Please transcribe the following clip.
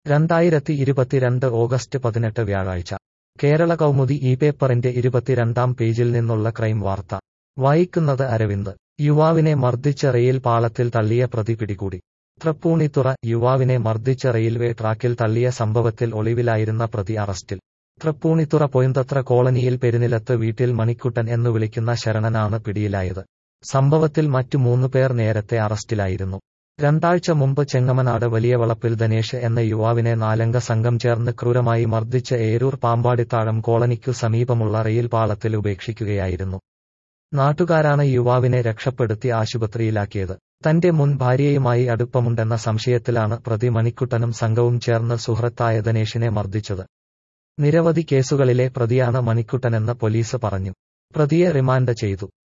രണ്ടായിരത്തി ഇരുപത്തിരണ്ട് ഓഗസ്റ്റ് പതിനെട്ട് വ്യാഴാഴ്ച കേരള കൗമുദി ഈ പേപ്പറിന്റെ ഇരുപത്തിരണ്ടാം പേജിൽ നിന്നുള്ള ക്രൈം വാർത്ത വായിക്കുന്നത് അരവിന്ദ് യുവാവിനെ മർദ്ദിച്ച റെയിൽ പാളത്തിൽ തള്ളിയ പ്രതി പിടികൂടി തൃപ്പൂണിത്തുറ യുവാവിനെ മർദ്ദിച്ച റെയിൽവേ ട്രാക്കിൽ തള്ളിയ സംഭവത്തിൽ ഒളിവിലായിരുന്ന പ്രതി അറസ്റ്റിൽ തൃപ്പൂണിത്തുറ പൊയന്തത്ര കോളനിയിൽ പെരുനിലത്ത് വീട്ടിൽ മണിക്കുട്ടൻ എന്നു വിളിക്കുന്ന ശരണനാണ് പിടിയിലായത് സംഭവത്തിൽ മറ്റു മൂന്ന് പേർ നേരത്തെ അറസ്റ്റിലായിരുന്നു രണ്ടാഴ്ച മുമ്പ് ചെങ്ങമനാട് വലിയ വളപ്പിൽ ധനേഷ് എന്ന യുവാവിനെ നാലംഗ സംഘം ചേർന്ന് ക്രൂരമായി മർദ്ദിച്ച് ഏരൂർ പാമ്പാടിത്താഴം കോളനിക്കു സമീപമുള്ള റെയിൽ പാളത്തിൽ ഉപേക്ഷിക്കുകയായിരുന്നു നാട്ടുകാരാണ് യുവാവിനെ രക്ഷപ്പെടുത്തി ആശുപത്രിയിലാക്കിയത് തന്റെ മുൻ ഭാര്യയുമായി അടുപ്പമുണ്ടെന്ന സംശയത്തിലാണ് പ്രതി മണിക്കുട്ടനും സംഘവും ചേർന്ന് സുഹൃത്തായ ധനേഷിനെ മർദ്ദിച്ചത് നിരവധി കേസുകളിലെ പ്രതിയാണ് മണിക്കുട്ടനെന്ന് പോലീസ് പറഞ്ഞു പ്രതിയെ റിമാൻഡ് ചെയ്തു